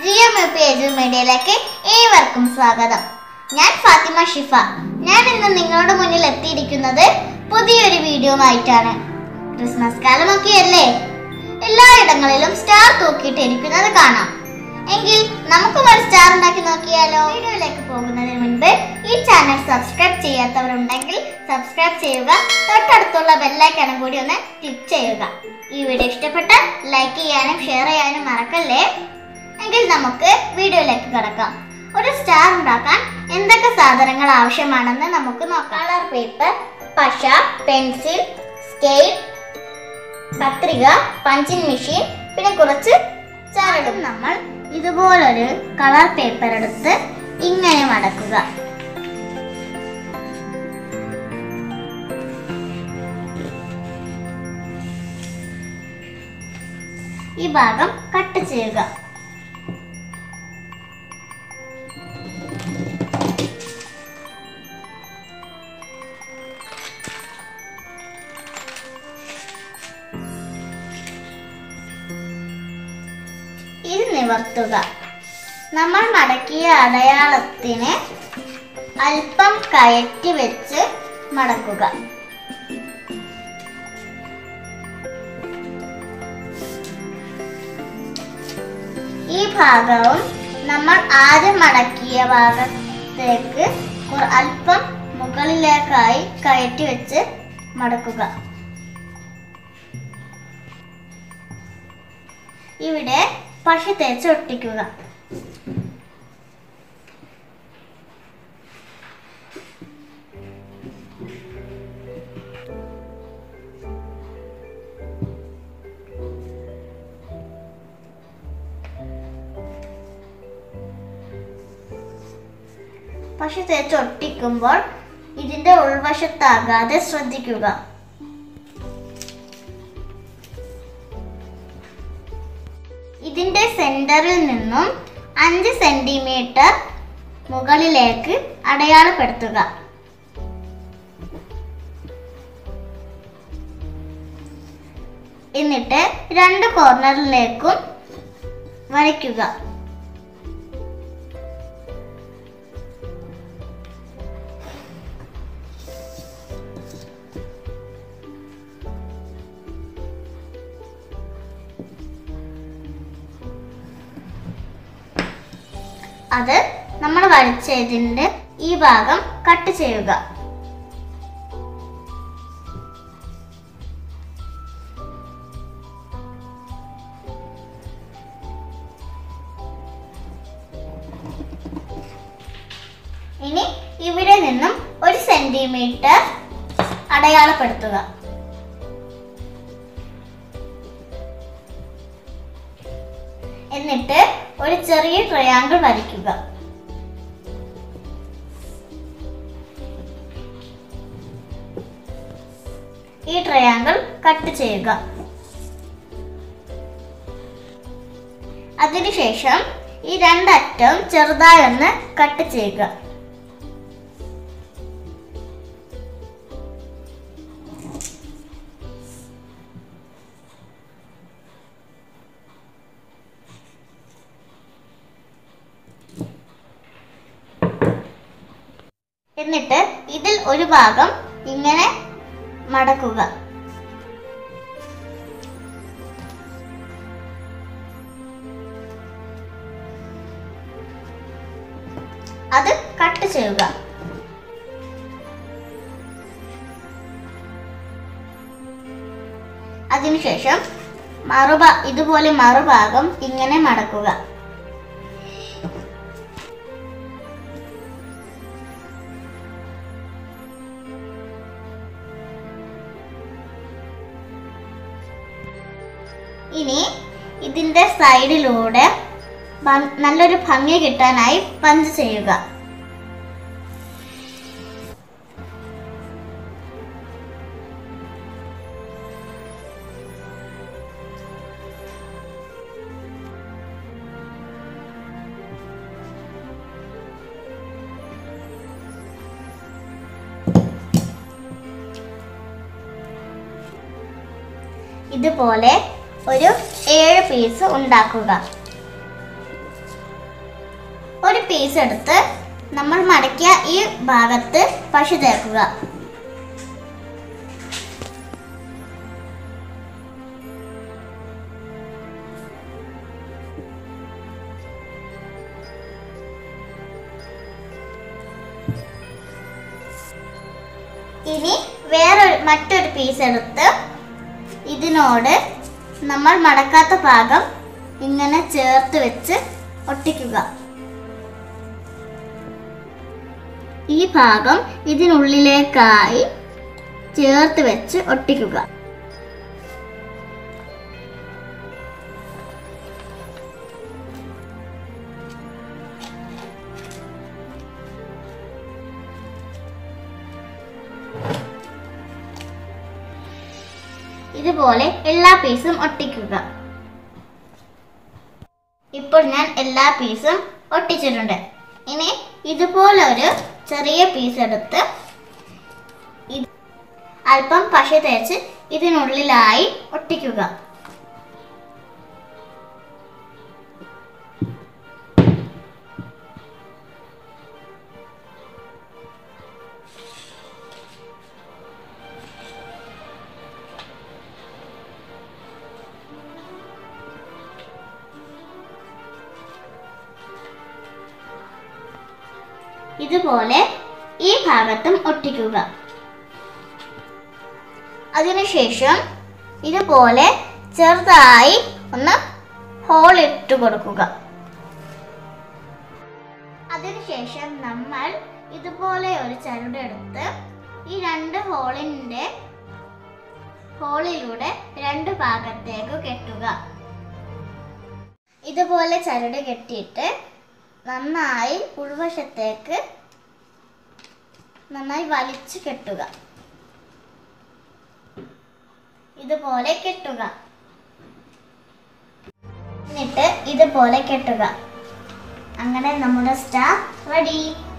V M U P Edu മീഡിയയിലേക്ക് ഏവർക്കും സ്വാഗതം ഞാൻ ഫാത്തിമ ഷിഫ ഞാൻ ഇന്ന് നിങ്ങളുടെ മുന്നിൽ എത്തിയിരിക്കുന്നത് പുതിയൊരു വീഡിയോയുമായിട്ടാണ് ക്രിസ്മസ് കാലമൊക്കെയല്ലേ എല്ലായിടങ്ങളിലും സ്റ്റാർ തൂക്കിയിട്ടിരിക്കുന്നത് കാണാം എങ്കിൽ നമുക്കും ഒരു സ്റ്റാർ ഉണ്ടാക്കി നോക്കിയാലോ വീഡിയോയിലേക്ക് പോകുന്നതിന് മുൻപ് ഈ ചാനൽ സബ്സ്ക്രൈബ് ചെയ്യാത്തവരുണ്ടെങ്കിൽ സബ്സ്ക്രൈബ് ചെയ്യുക തൊട്ടടുത്തുള്ള ബെല്ലൈക്കണും കൂടി ഒന്ന് ക്ലിക്ക് ചെയ്യുക ഈ വീഡിയോ ഇഷ്ടപ്പെട്ടാൽ ലൈക്ക് ചെയ്യാനും ഷെയർ ചെയ്യാനും മറക്കല്ലേ എങ്കിൽ നമുക്ക് വീഡിയോയിലേക്ക് കിടക്കാം ഒരു സ്റ്റാർ ഉണ്ടാക്കാൻ എന്തൊക്കെ സാധനങ്ങൾ ആവശ്യമാണെന്ന് നമുക്ക് നോക്കാം കളർ പേപ്പർ പശ പെൻസിൽ സ്കെയിൽ കത്രിക പഞ്ചിങ് മെഷീൻ പിന്നെ കുറച്ച് ചരടും നമ്മൾ ഇതുപോലൊരു കളർ പേപ്പർ എടുത്ത് ഇങ്ങനെ മടക്കുക ഈ ഭാഗം കട്ട് ചെയ്യുക ഇത് നിവർത്തുക നമ്മൾ മടക്കിയ അടയാളത്തിന് അല്പം കയറ്റി വെച്ച് മടക്കുക ഈ ഭാഗവും നമ്മൾ ആദ്യം മടക്കിയ ഭാഗത്തേക്ക് കുറ- അല്പം മുകളിലേക്കായി കയറ്റി വെച്ച് മടക്കുക ഇവിടെ പശ തേച്ച് ഒട്ടിക്കുക പശ തേച്ച് ഒട്ടിക്കുമ്പോൾ ഇതിന്റെ ഉൾവശത്താകാതെ ശ്രദ്ധിക്കുക ഇതിന്റെ സെന്ററിൽ നിന്നും അഞ്ച് സെന്റിമീറ്റർ മുകളിലേക്ക് അടയാളപ്പെടുത്തുക എന്നിട്ട് രണ്ട് കോർണറിലേക്കും വരയ്ക്കുക അത് നമ്മൾ വരച്ചതിന്റെ ഈ ഭാഗം കട്ട് ചെയ്യുക ഇനി ഇവിടെ നിന്നും ഒരു സെന്റിമീറ്റർ അടയാളപ്പെടുത്തുക എന്നിട്ട് ഒരു ചെറിയ ട്രയാങ്കിൾ വരയ്ക്കുക ഈ ട്രയാങ്കിൾ കട്ട് ചെയ്യുക അതിനുശേഷം ഈ രണ്ടറ്റം ചെറുതായി ഒന്ന് കട്ട് ചെയ്യുക എന്നിട്ട് ഇതിൽ ഒരു ഭാഗം ഇങ്ങനെ മടക്കുക അത് കട്ട് ചെയ്യുക അതിനുശേഷം മറുഭാ ഇതുപോലെ മറുഭാഗം ഇങ്ങനെ മടക്കുക ഇനി ഇതിന്റെ സൈഡിലൂടെ ഭം- നല്ലൊരു ഭംഗി കിട്ടാനായി പഞ്ച് ചെയ്യുക ഇതുപോലെ ഒരു ഏഴ് പീസ് ഉണ്ടാക്കുക ഒരു പീസ് എടുത്ത് നമ്മൾ മടക്കിയ ഈ ഭാഗത്ത് പശ തേക്കുക ഇനി വേറൊരു മറ്റൊരു പീസ് എടുത്ത് ഇതിനോട് നമ്മൾ മടക്കാത്ത ഭാഗം ഇങ്ങനെ ചേർത്ത് വെച്ച് ഒട്ടിക്കുക ഈ ഭാഗം ഇതിനുള്ളിലേക്കായി ചേർത്ത് വെച്ച് ഒട്ടിക്കുക ഇതുപോലെ എല്ലാ പീസും ഒട്ടിക്കുക ഇപ്പോൾ ഞാൻ എല്ലാ പീസും ഒട്ടിച്ചിട്ടുണ്ട് ഇനി ഇതുപോലെ ഒരു ചെറിയ പീസ് എടുത്ത് ഇത് അല്പം പശ തേച്ച് ഇതിനുള്ളിലായി ഒട്ടിക്കുക ഇതുപോലെ ഈ ഭാഗത്തും ഒട്ടിക്കുക അതിനുശേഷം ഇതുപോലെ ചെറുതായി ഒന്ന് ഹോൾ ഇട്ട് കൊടുക്കുക അതിനുശേഷം നമ്മൾ ഇതുപോലെ ഒരു ചരട് എടുത്ത് ഈ രണ്ട് ഹോളിൻ്റെ ഹോളിലൂടെ രണ്ട് ഭാഗത്തേക്ക് കെട്ടുക ഇതുപോലെ ചരട് കെട്ടിയിട്ട് നന്നായി ഉൾവശത്തേക്ക് നന്നായി വലിച്ചു കെട്ടുക ഇതുപോലെ കെട്ടുക എന്നിട്ട് ഇതുപോലെ കെട്ടുക അങ്ങനെ നമ്മുടെ സ്റ്റാർ റെഡി